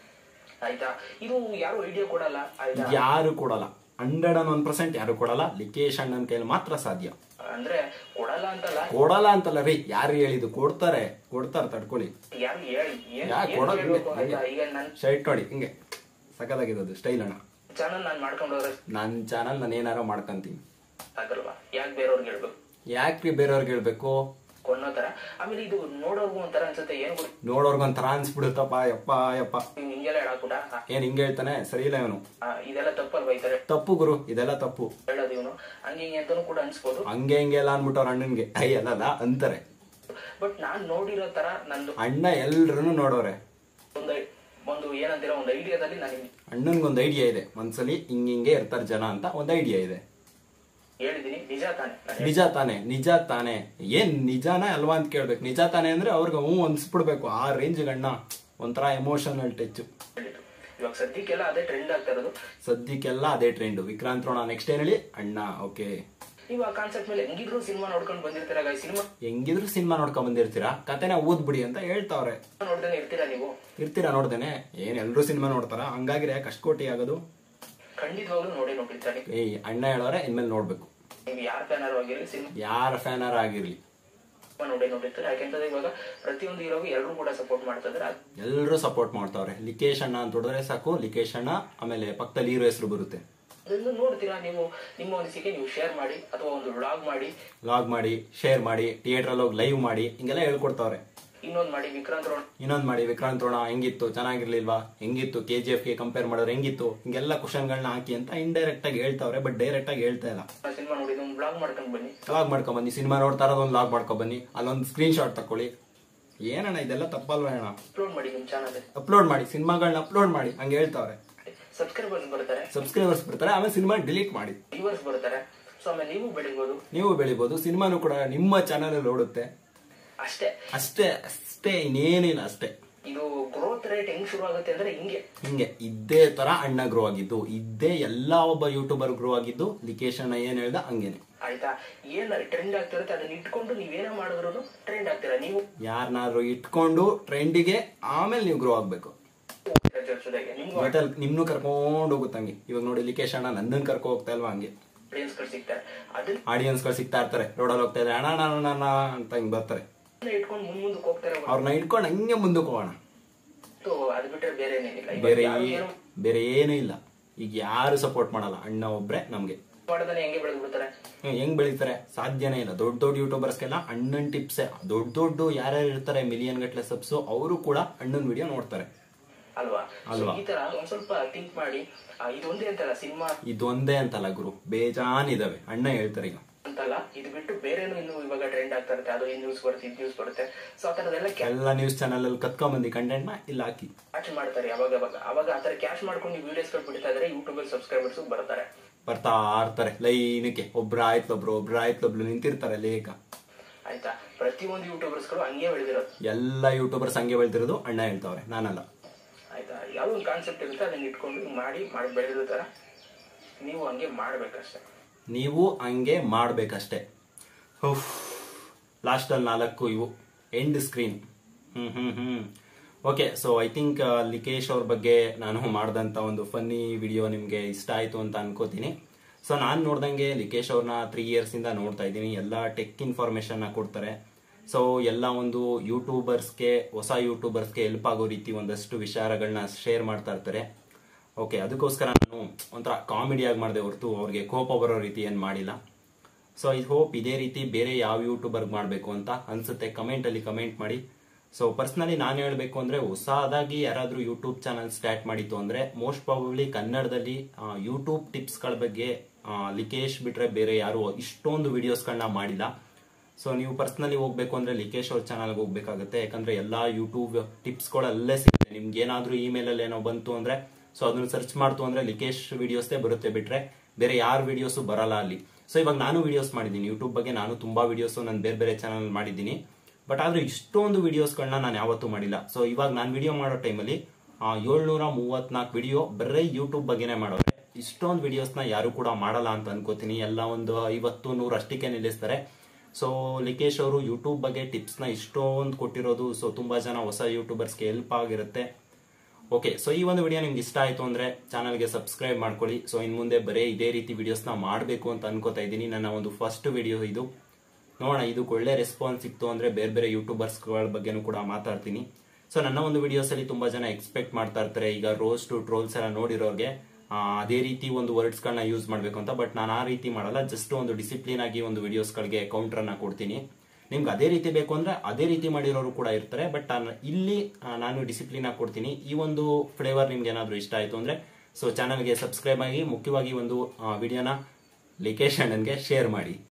ಆಯ್ತಾ ಇದು ಯಾರು ಐಡಿಯಾ ಕೊಡಲ್ಲ ಆಯ್ತಾ ಯಾರು ಕೊಡಲ್ಲ ಹಂಡ್ರೆಡ್ ಅಂಡ್ ಒನ್ ಪರ್ಸೆಂಟ್ ಯಾರು ಕೊಡಲ್ಲ ಲಿಕೇಶ್ ಅಣ್ಣನ ಕೈಲಿ ಮಾತ್ರ ಸಾಧ್ಯ ಅಂದ್ರೆ ಕೊಡಲ್ಲ ಅಂತಲ್ಲ ಕೊಡಲ್ಲ ಅಂತಲ್ಲ ರೀ ಯಾರು ಹೇಳಿದ್ದು ಕೊಡ್ತಾರೆ ಕೊಡ್ತಾರೆ ತಡ್ಕೊಳ್ಳಿ ಯಾರು ಹೇಳಿ ಏನ್ ಯಾಕ್ ಏನ್ ಕೊಡೋದು? ಹೇಳ್ಬೇಕು ಆಯ್ತಾ ಈಗ ನನ್ ಶರ್ಟ್ ನೋಡಿ ಹಿಂಗೆ ಸಖತ್ತಾಗಿರೋದು ಸ್ಟೈಲ್ ಅಣ್ಣ ಚಾನಲ್ ನಾನ್ ಮಾಡ್ಕೊಂಡು ಹೋದ್ರೆ ನನ್ನ ಚಾನಲ್ ನಾನು ಏನಾರ ಮಾಡ್ಕೊಂತೀನಿ ಆಗಲ್ವಾ ಯಾಕೆ ಬೇರೆಯವ್ರಿಗೆ ಹೇಳ್ಬೇಕು ಯಾಕ್ರಿ ಬೇರೆಯವ್ರಿಗೆ ಹೇಳ್ಬೇಕು ಕೊನ್ನೋ ತರ ಆಮೇಲೆ ಇದು ನೋಡೋರ್ಗು ಒಂಥರ ಅನ್ಸುತ್ತೆ ಏನ್ ಗೊತ್ತ ನೋಡೋರ್ಗೊಂಥರ ಅನ್ಸ್ಬಿಡುತ್ತಪ್ಪ ಯಪ್ಪ ಯಪ್ಪ ನೀವು ಹಿಂಗೆಲ್ಲ ಹೇಳಾಕುಟ ಏನ್ ಹಿಂಗೆ ಹೇಳ್ತಾನೆ ಸರಿ ಇಲ್ಲ ಇವನು ಇದೆಲ್ಲ ತಪ್ಪಲ್ವಾ ಈ ತರ ತಪ್ಪು ಗುರು ಇದೆಲ್ಲ ತಪ್ಪು ಹೇಳೋದು ಇವನು ಹಂಗೆ ಹಿಂಗೆ ಅಂತಾನು ಕೂಡ ಅನ್ಸ್ಬೋದು ಹಂಗೆ ಹಿಂಗೆ ಎಲ್ಲ ಅನ್ಬಿಟ್ಟವ್ರ ಅಣ್ಣನ್ಗೆ ಐ ಅಲ್ಲಲ್ಲ ಅಂತಾರೆ ಬಟ್ ನಾನ್ ನೋಡಿರೋ ತರ ನಂದು ಅಣ್ಣ ಎಲ್ರನ್ನು ನೋಡೋರೆ ಒಂದು ಒಂದು ಏನಂತೀರ ಒಂದು ಐಡಿಯಾದಲ್ಲಿ ನಾನು ಅಣ್ಣನ್ಗೊಂದು ಐಡಿಯಾ ಇದೆ ಒಂದ್ಸಲಿ ಹಿಂಗ್ ಹಿಂಗೆ ಇರ್ತಾರೆ ಜನ ಅಂತ ಒಂದು ಐಡಿಯಾ ಇದೆ ಹೇಳಿದೀನಿ ನಿಜ ತಾನೆ ನಾನು ನಿಜ ತಾನೆ ನಿಜ ತಾನೆ ಏನ್ ನಿಜಾನ ಅಲ್ವಾ ಅಂತ ಕೇಳ್ಬೇಕು ನಿಜ ತಾನೆ ಅಂದ್ರೆ ಅವ್ರಿಗೆ ಹ್ಞೂ ಅನ್ಸ್ಬಿಡ್ಬೇಕು ಆ ರೇಂಜ್ ಅಣ್ಣ ಒಂಥರ ಎಮೋಷನಲ್ ಟಚ್ ಹೇಳಿದ್ದು ಇವಾಗ ಸದ್ಯಕ್ಕೆಲ್ಲ ಅದೇ ಟ್ರೆಂಡ್ ಆಗ್ತಾ ಇರೋದು ಸದ್ಯಕ್ಕೆಲ್ಲ ಅದೇ ಟ್ರೆಂಡ್ ವಿಕ್ರಾಂತ್ ರೋಣ ನೆಕ್ಸ್ಟ್ ಏನ್ ಹೇಳಿ ಅಣ್ಣ ಓಕೆ ನೀವು ಆ ಕಾನ್ಸೆಪ್ಟ್ ಮೇಲೆ ಹೆಂಗಿದ್ರು ಸಿನಿಮಾ ನೋಡ್ಕೊಂಡು ಬಂದಿರ್ತೀರ ಗಾಯ ಸಿನಿಮಾ ಹೆಂಗಿದ್ರು ಸಿನಿಮಾ ನೋಡ್ಕೊಂಡ್ ಬಂದಿರ್ತೀರಾ ಕತೆನ ಓದ್ಬಿಡಿ ಅಂತ ಹೇಳ್ತಾವ್ರೆ ನೋಡ್ದೇನೆ ಇರ್ತೀರಾ ನೀವು ಇರ್ತೀರಾ ನೋಡ್ದೇನೆ ಏನ್ ಎಲ್ರು ಸಿನಿಮಾ ನೋಡ್ತಾರ ಹಂಗಾಗಿರಿ ಯಾಕೆ ಅಷ್ಟು ಕೋಟಿ ಆಗೋದು ಖಂಡಿತವಾಗ್ಲೂ ನೋಡಿ ನೋಡಿರ್ತಾರೆ ಏಯ್ ಅಣ್ಣ ಹೇಳೋರೆ ಇನ್ಮೇಲೆ ನೋಡ್ಬೇಕು ನೀವು ಯಾರ ಫ್ಯಾನರ್ ಆಗಿರಲಿ ಸಿನಿಮಾ ಯಾರ ಫ್ಯಾನರ್ ಆಗಿರ್ಲಿ ನೋಡಿ ನೋಡಿರ್ತಾರೆ ಯಾಕೆಂತಂದ್ರೆ ಇವಾಗ ಪ್ರತಿಯೊಂದು ಹೀರೋಗೂ ಎಲ್ಲರೂ ಕೂಡ ಸಪೋರ್ಟ್ ಮಾಡ್ತಾ ಇದ್ದಾರೆ ಅದ್- ಎಲ್ಲರೂ ಸಪೋರ್ಟ್ ಮಾಡ್ತಾವ್ರೆ ಲಿಕೇಶ್ ಅಣ್ಣ ಅಂತ ಹೊಡೆದ್ರೆ ಸಾಕು ಲಿಕೇಶ್ ಅಣ್ಣ ಆಮೇಲೆ ಪಕ್ಕದಲ್ಲಿ ಹೀರೋ ಹೆಸರು ಬರುತ್ತೆ ಅದನ್ನು ನೋಡ್ತೀರಾ ನೀವು ನಿಮ್ಮ ಅನಿಸಿಕೆ ನೀವು ಶೇರ್ ಮಾಡಿ ಅಥವಾ ಒಂದು ವ್ಲಾಗ್ ಮಾಡಿ ಲಾಗ್ ಮಾಡಿ ಶೇರ್ ಮಾಡಿ ಥಿಯೇಟ್ರಲ್ಲಿ ಹೋಗಿ ಲೈವ್ ಮಾಡಿ ಹಿಂಗೆಲ್ಲ ಹೇಳ್ಕೊಡ್ತಾವ್ರೆ ಇನ್ನೊಂದು ಮಾಡಿ ವಿಕ್ರಾಂತ್ ರೋಣ ಇನ್ನೊಂದ್ ಮಾಡಿ ವಿಕ್ರಾಂತ್ ರೋಣ ಹೆಂಗಿತ್ತು ಚೆನ್ನಾಗಿರ್ಲಿಲ್ವಾ ಹೆಂಗಿತ್ತು ಕೆ ಜಿ ಎಫ್ ಗೆ ಕಂಪೇರ್ ಮಾಡಿದ್ರೆ ಹೆಂಗಿತ್ತು ಹಿಂಗೆಲ್ಲ ಕ್ವಶನ್ಗಳನ್ನ ಹಾಕಿ ಅಂತ ಇಂಡೈರೆಕ್ಟ್ ಆಗಿ ಹೇಳ್ತಾವ್ರೆ ಬಟ್ ಡೈರೆಕ್ಟ್ ಆಗಿ ಹೇಳ್ತಾ ಇಲ್ಲ ಸಿನಿಮಾ ನೋಡಿ ಒಂದು ವ್ಲಾಗ್ ಮಾಡ್ಕೊಂಡು ಬನ್ನಿ ಲಾಗ್ ಮಾಡ್ಕೊಂಡ್ ಬನ್ನಿ ಸಿನಿಮಾ ನೋಡ್ತಾ ಇರೋದು ಲಾಗ್ ಮಾಡ್ಕೊಂಡ್ ಬನ್ನಿ ಅಲ್ಲೊಂದು ಸ್ಕ್ರೀನ್ ಶಾಟ್ ತಕೊಳ್ಳಿ ಏನಣ್ಣ ಇದೆಲ್ಲ ತಪ್ಪಲ್ವಾ ಅಣ್ಣ ಅಪ್ಲೋಡ್ ಮಾಡಿ ನಿಮ್ಮ ಚಾನಲ್ ಅಪ್ಲೋಡ್ ಮಾಡಿ ಸಿನಿಮಾಗಳನ್ನ ಅಪ್ಲೋಡ್ ಮಾಡಿ ಹಂಗೆ ಹೇಳ್ತಾವ್ರೆ ಸಬ್ಸ್ಕ್ರೈಬರ್ಸ್ ಬರ್ತಾರೆ ಸಬ್ಸ್ಕ್ರೈಬರ್ಸ್ ಬರ್ತಾರೆ ಆಮೇಲೆ ಸಿನಿಮಾ ಡಿಲೀಟ್ ಮಾಡಿ ವ್ಯೂವರ್ಸ್ ಬರ್ತಾರೆ ಸೊ ಆಮೇಲೆ ನೀವು ಬೆಳಿಬೋದು ನೀವು ಬೆಳಿಬೋದು ಸಿನಿಮಾನು ಕೂಡ ನಿಮ್ಮ ಚಾನಲ್ ಓಡುತ್ತೆ ಅಷ್ಟೇ ಅಷ್ಟೇ ಅಷ್ಟೇ ಇನ್ನೇನಿಲ್ಲ ಅಷ್ಟೇ ಇದು ಗ್ರೋತ್ ರೇಟ್ ಹೆಂಗ್ ಶುರು ಆಗುತ್ತೆ ಅಂದ್ರೆ ಹಿಂಗೆ ಹಿಂಗೆ ಇದ್ದೇ ತರ ಅಣ್ಣ ಗ್ರೋ ಆಗಿದ್ದು ಇದ್ದೇ ಎಲ್ಲಾ ಒಬ್ಬ ಯೂಟ್ಯೂಬರ್ ಗ್ರೋ ಆಗಿದ್ದು ಲಿಕೇಶ್ ಅಣ್ಣ ಏನ್ ಹೇಳ್ದ ಹಂಗೇನೆ ಆಯ್ತಾ ಏನ್ ಟ್ರೆಂಡ್ ಆಗ್ತಿರುತ್ತೆ ಅದನ್ನ ಇಟ್ಕೊಂಡು ನೀವೇನ ಮಾಡಿದ್ರು ಟ್ರೆಂಡ್ ಆಗ್ತೀರಾ ನೀವು ಯಾರನ್ನಾದ್ರೂ ಇಟ್ಕೊಂಡು ಟ್ರೆಂಡಿಗೆ ಆಮೇಲೆ ನೀವು ಗ್ರೋ ಆಗ್ಬೇಕು ಜೊತೆಗೆ ನಿಮ್ಗೂ ಜೊತೆಲಿ ನಿಮ್ನು ಕರ್ಕೊಂಡು ಹೋಗುತ್ತಂಗೆ ಇವಾಗ ನೋಡಿ ಲಿಕೇಶ್ ಅಣ್ಣ ನನ್ನನ್ನು ಕರ್ಕೊ ಹೋಗ್ತಾ ಇಲ್ವಾ ಹಂಗೆ ಆಡಿಯನ್ಸ್ಗಳು ಸಿಗ್ತಾರೆ ಅದನ್ನ ಆಡಿಯನ್ಸ್ಗಳು ಸಿಗ್ತಾ ಇರ್ತಾರೆ ರೋಡಲ್ಲಿ ಹೋಗ್ತಾ ಇದ್ರೆ ಅಣ್ಣ ಅಣ್ಣ, ಅಣ್ಣ ಅಣ್ಣ ಅಂತ ಹಿಂಗ್ ಬರ್ತಾರೆ ಇಟ್ಕೊಂಡು ಮುಂದ್ ಮುಂದಕ್ಕೆ ಹೋಗ್ತಾರೆ ಅವ್ರನ್ನ ಇಟ್ಕೊಂಡು ಹಂಗೆ ಮುಂದಕ್ಕೆ ಹೋಗೋಣ ಹೊರ್ತು ಅದ್ ಬಿಟ್ರೆ ಬೇರೆ ಏನೇನಿಲ್ಲ ಇವಾಗ ಬೇರೆ ಯಾರು ಏ- ಏನು ಬೇರೆ ಏನೂ ಇಲ್ಲ ಈಗ ಯಾರು ಸಪೋರ್ಟ್ ಮಾಡಲ್ಲ ಅಣ್ಣ ಒಬ್ರೆ ನಮ್ಗೆ ಮಾಡದಾನೆ ಹೆಂಗೆ ಬೆಳೆದು ಬಿಡ್ತಾರೆ ಹ್ಮ್, ಹೆಂಗ್ ಬೆಳಿತಾರೆ ಸಾಧ್ಯನೇ ಇಲ್ಲ ದೊಡ್ಡ ದೊಡ್ಡ ಯೂಟ್ಯೂಬರ್ಸ್ಗೆಲ್ಲ ಅಣ್ಣನ್ ಟಿಪ್ಸೇ ದೊಡ್ಡ ದೊಡ್ಡ ಯಾರ್ಯಾರು ಇರ್ತಾರೆ ಮಿಲಿಯನ್ ಗಟ್ಲೆ ಸಬ್ಸು ಅವರು ಕೂಡ ಅಣ್ಣನ್ ವಿಡಿಯೋ ನೋಡ್ತಾರೆ ಅಲ್ವಾ ಅಲ್ವಾ? So, ಈ ತರ ಒಂದ್ ಸ್ವಲ್ಪ ಥಿಂಕ್ ಮಾಡಿ ಆ, ಇದೊಂದೇ ಅಂತಲ್ಲ ಸಿನಿಮಾ ಇದೊಂದೇ ಅಂತಲ್ಲ ಗುರು ಬೇಜಾನ್ ಇದಾವೆ ಅಣ್ಣ ಹೇಳ್ತಾರೆ ಈಗ ಅಂತಲ್ಲ ಇದು ಬಿಟ್ಟು ಬೇರೆನೂ ಇನ್ನು ಇವಾಗ ಟ್ರೆಂಡ್ ಆಗ್ತಾ ಇರುತ್ತೆ ಅದು ಈ ನ್ಯೂಸ್ ಬರುತ್ತೆ ಇದು ನ್ಯೂಸ್ ಬರುತ್ತೆ ಸೊ ಆ ಥರದೆಲ್ಲ ಎಲ್ಲ ನ್ಯೂಸ್ ಚಾನಲ್ ಅಲ್ಲಿ ಕತ್ಕೊಂಬಂದಿ ಕಂಟೆಂಟ್ ನ ಇಲ್ಲಿ ಹಾಕಿ ಕ್ಯಾಚ್ ಮಾಡ್ತಾರೆ ಅವಾಗ ಅವಾಗ ಅವಾಗ ಆ ಥರ ಕ್ಯಾಚ್ ಮಾಡ್ಕೊಂಡು ನೀವು ವಿಡಿಯೋಸ್ಗಳು ಬಿಡ್ತಾ ಇದ್ರೆ ಯೂಟ್ಯೂಬಲ್ಲಿ ಸಬ್ಸ್ಕ್ರೈಬರ್ಸ್ ಬರ್ತಾರೆ ಬರ್ತಾ ಇರ್ತಾರೆ ಲೈನಕ್ಕೆ ಒಬ್ರು ಆಯ್ತೊಬ್ರು ಒಬ್ರು ಆಯ್ತೊಬ್ರು ನಿಂತಿರ್ತಾರೆ ಲೇಖ ಆಯ್ತಾ ಪ್ರತಿಯೊಂದು ಯೂಟ್ಯೂಬರ್ಸ್ಗಳು ಹಂಗೆ ಬೆಳೆದಿರೋದು ಎಲ್ಲ ಯೂಟ್ಯೂಬರ್ಸ್ ಹಂಗೆ ಬೆಳ್ತಿರೋದು ಅಣ್ಣ ಹೇಳ್ತಾವ್ರೆ ನಾನಲ್ಲ ಆಯ್ತಾ ಯಾವ್ದೋ ಒಂದು ಕಾನ್ಸೆಪ್ಟ್ ಇರುತ್ತೆ ಅದನ್ನ ಇಟ್ಕೊಂಡು ಹಿಂಗ್ ಮಾಡಿ ಮಾಡಿ ಬೆಳೆದಿರೋ ಥರ ನೀವು ಹಂಗೆ ಮಾಡ್ಬೇಕಷ್ಟೇ ನೀವು ಹಂಗೆ ಮಾಡ್ಬೇಕಷ್ಟೇ ಲಾಸ್ಟಲ್ಲಿ ನಾಲ್ಕು ಇವು end screen hmm hmm hmm okay so I think Likesh ಅವ್ರ ಬಗ್ಗೆ ನಾನು ಮಾಡಿದಂಥ ಒಂದು ಫನ್ನಿ ವಿಡಿಯೋ ನಿಮಗೆ ಇಷ್ಟ ಆಯಿತು ಅಂತ ಅನ್ಕೋತೀನಿ ಸೊ ನಾನು ನೋಡ್ದಂಗೆ ಲಿಕೇಶ್ ಅವ್ರನ್ನ ತ್ರೀ ಇಯರ್ಸಿಂದ ನೋಡ್ತಾ ಇದ್ದೀನಿ ಎಲ್ಲ ಟೆಕ್ ಇನ್ಫಾರ್ಮೇಷನ್ನ ಕೊಡ್ತಾರೆ ಸೊ ಎಲ್ಲ ಒಂದು ಯೂಟ್ಯೂಬರ್ಸ್ಗೆ ಹೊಸ ಯೂಟ್ಯೂಬರ್ಸ್ಗೆ ಹೆಲ್ಪ್ ಆಗೋ ರೀತಿ ಒಂದಷ್ಟು ವಿಚಾರಗಳನ್ನ ಶೇರ್ ಮಾಡ್ತಾ ಇರ್ತಾರೆ ಓಕೆ ಅದಕ್ಕೋಸ್ಕರ ನಾನು ಒಂಥರ ಕಾಮಿಡಿಯಾಗಿ ಮಾಡಿದೆ ಹೊರತು ಅವ್ರಿಗೆ ಕೋಪ ಬರೋ ರೀತಿ ಏನು ಮಾಡಿಲ್ಲ ಸೊ ಐ ಹೋಪ್ ಇದೇ ರೀತಿ ಬೇರೆ ಯಾವ ಯೂಟ್ಯೂಬರ್ಗೆ ಮಾಡಬೇಕು ಅಂತ ಅನ್ಸುತ್ತೆ ಕಮೆಂಟಲ್ಲಿ ಕಮೆಂಟ್ ಮಾಡಿ ಸೊ ಪರ್ಸ್ನಲಿ ನಾನು ಹೇಳಬೇಕು ಅಂದರೆ ಹೊಸದಾಗಿ ಯಾರಾದರೂ ಯೂಟ್ಯೂಬ್ ಚಾನಲ್ ಸ್ಟಾರ್ಟ್ ಮಾಡಿತ್ತು ಅಂದರೆ ಮೋಸ್ಟ್ ಪ್ರಾಬಬ್ಲಿ ಕನ್ನಡದಲ್ಲಿ ಯೂಟ್ಯೂಬ್ ಟಿಪ್ಸ್ಗಳ ಬಗ್ಗೆ ಆ, ಲಿಕೇಶ್ ಬಿಟ್ರೆ ಬೇರೆ ಯಾರು ಇಷ್ಟೊಂದು ವಿಡಿಯೋಸ್ಗಳನ್ನ ಮಾಡಿಲ್ಲ ಸೊ ನೀವು ಪರ್ಸ್ನಲಿ ಹೋಗ್ಬೇಕು ಅಂದ್ರೆ ಲಿಕೇಶ್ ಅವ್ರ ಚಾನಲ್ಗೆ ಹೋಗ್ಬೇಕಾಗುತ್ತೆ ಯಾಕಂದ್ರೆ ಎಲ್ಲಾ ಯೂಟ್ಯೂಬ್ ಟಿಪ್ಸ್ಗಳು ಅಲ್ಲೇ ಸಿಗುತ್ತೆ ನಿಮ್ಗೆ ಏನಾದ್ರೂ ಇಮೇಲಲ್ಲಿ ಏನೋ ಬಂತು ಅಂದ್ರೆ ಸೊ ಅದನ್ನ ಸರ್ಚ್ ಮಾಡ್ತು ಅಂದ್ರೆ ಲಿಕೇಶ್ ವಿಡಿಯೋಸ್ದೇ ಬರುತ್ತೆ ಬಿಟ್ರೆ ಬೇರೆ ಯಾರ ವಿಡಿಯೋಸು ಬರಲ್ಲ ಅಲ್ಲಿ ಸೊ ಇವಾಗ ನಾನು ವಿಡಿಯೋಸ್ ಮಾಡಿದ್ದೀನಿ ಯೂಟ್ಯೂಬ್ ಬಗ್ಗೆ ನಾನು ತುಂಬಾ ವಿಡಿಯೋಸ್ ನಾನು ಬೇರೆ ಬೇರೆ ಚಾನಲ್ ಮಾಡಿದ್ದೀನಿ ಬಟ್ ಆದ್ರೆ ಇಷ್ಟೊಂದು ವಿಡಿಯೋಸ್ಗಳನ್ನ ನಾನು ಯಾವತ್ತೂ ಮಾಡಿಲ್ಲ ಸೊ ಇವಾಗ ನಾನು ವಿಡಿಯೋ ಮಾಡೋ ಟೈಮಲ್ಲಿ ಏಳ್ನೂರ ಮೂವತ್ನಾಲ್ಕು ವಿಡಿಯೋ ಬರೀ ಯೂಟ್ಯೂಬ್ ಬಗ್ಗೆನೇ ಮಾಡೋರೆ ಇಷ್ಟೊಂದು ವಿಡಿಯೋಸ್ನ ಯಾರು ಕೂಡ ಮಾಡಲ್ಲ ಅಂತ ಅನ್ಕೋತೀನಿ ಎಲ್ಲ ಒಂದು ಐವತ್ತು ನೂರು ಅಷ್ಟಕ್ಕೆ ನಿಲ್ಲಿಸ್ತಾರೆ ಸೊ ಲಿಕೇಶ್ ಅವರು ಯೂಟ್ಯೂಬ್ ಬಗ್ಗೆ ಟಿಪ್ಸ್ನ ಇಷ್ಟೊಂದು ಕೊಟ್ಟಿರೋದು ಸೊ ತುಂಬಾ ಜನ ಹೊಸ ಯೂಟ್ಯೂಬರ್ಸ್ಗೆ ಹೆಲ್ಪ್ ಆಗಿರುತ್ತೆ ಓಕೆ ಸೊ ಈ ಒಂದು ವಿಡಿಯೋ ನಿಮ್ಗೆ ಇಷ್ಟ ಆಯ್ತು ಅಂದ್ರೆ ಚಾನಲ್ಗೆ ಸಬ್ಸ್ಕ್ರೈಬ್ ಮಾಡ್ಕೊಳ್ಳಿ ಸೊ ಇನ್ ಮುಂದೆ ಬರೀ ಇದೇ ರೀತಿ ವಿಡಿಯೋಸ್ನ ಮಾಡಬೇಕು ಅಂತ ಅನ್ಕೋತಾ ಇದ್ದೀನಿ ನನ್ನ ಒಂದು ಫಸ್ಟ್ ವಿಡಿಯೋ ಇದು ನೋಡೋಣ ಇದಕ್ಕೆ ಒಳ್ಳೆ ರೆಸ್ಪಾನ್ಸ್ ಸಿಕ್ತು ಅಂದ್ರೆ ಬೇರೆ ಬೇರೆ ಯೂಟ್ಯೂಬರ್ಸ್ಗಳ ಬಗ್ಗೆನೂ ಕೂಡ ಮಾತಾಡ್ತೀನಿ ಸೊ ನನ್ನ ಒಂದು ವಿಡಿಯೋಸ್ ಅಲ್ಲಿ ತುಂಬಾ ಜನ ಎಕ್ಸ್ಪೆಕ್ಟ್ ಮಾಡ್ತಾ ಇರ್ತಾರೆ ಈಗ ರೋಸ್ಟ್ ಟ್ರೋಲ್ಸ್ ಎಲ್ಲ ನೋಡಿರೋರ್ಗೆ ಆ, ಅದೇ ರೀತಿ ಒಂದು ವರ್ಡ್ಸ್ಗಳನ್ನ ಯೂಸ್ ಮಾಡಬೇಕು ಅಂತ ಬಟ್ ನಾನು ಆ ರೀತಿ ಮಾಡಲ್ಲ ಜಸ್ಟ್ ಒಂದು ಡಿಸಿಪ್ಲಿನ್ ಆಗಿ ಒಂದು ವಿಡಿಯೋಸ್ಗಳಿಗೆ ಕೌಂಟರ್ ಅನ್ನ ಕೊಡ್ತೀನಿ ನಿಮ್ಗೆ ಅದೇ ರೀತಿ ಬೇಕು ಅಂದ್ರೆ ಅದೇ ರೀತಿ ಮಾಡಿರೋರು ಕೂಡ ಇರ್ತಾರೆ ಬಟ್ ಇಲ್ಲಿ ಆ, ನಾನು ಡಿಸಿಪ್ಲಿನ್ ಆಗಿ ಕೊಡ್ತೀನಿ ಈ ಒಂದು ಫ್ಲೇವರ್ ನಿಮ್ಗೆ ಏನಾದ್ರು ಇಷ್ಟ ಆಯ್ತು ಅಂದ್ರೆ ಸೊ ಚಾನಲ್ಗೆ ಸಬ್ಸ್ಕ್ರೈಬ್ ಆಗಿ ಮುಖ್ಯವಾಗಿ ಒಂದು ವಿಡಿಯೋನ ಲಿಕೇಶ್ ಅಣ್ಣನ್ಗೆ ಶೇರ್ ಮಾಡಿ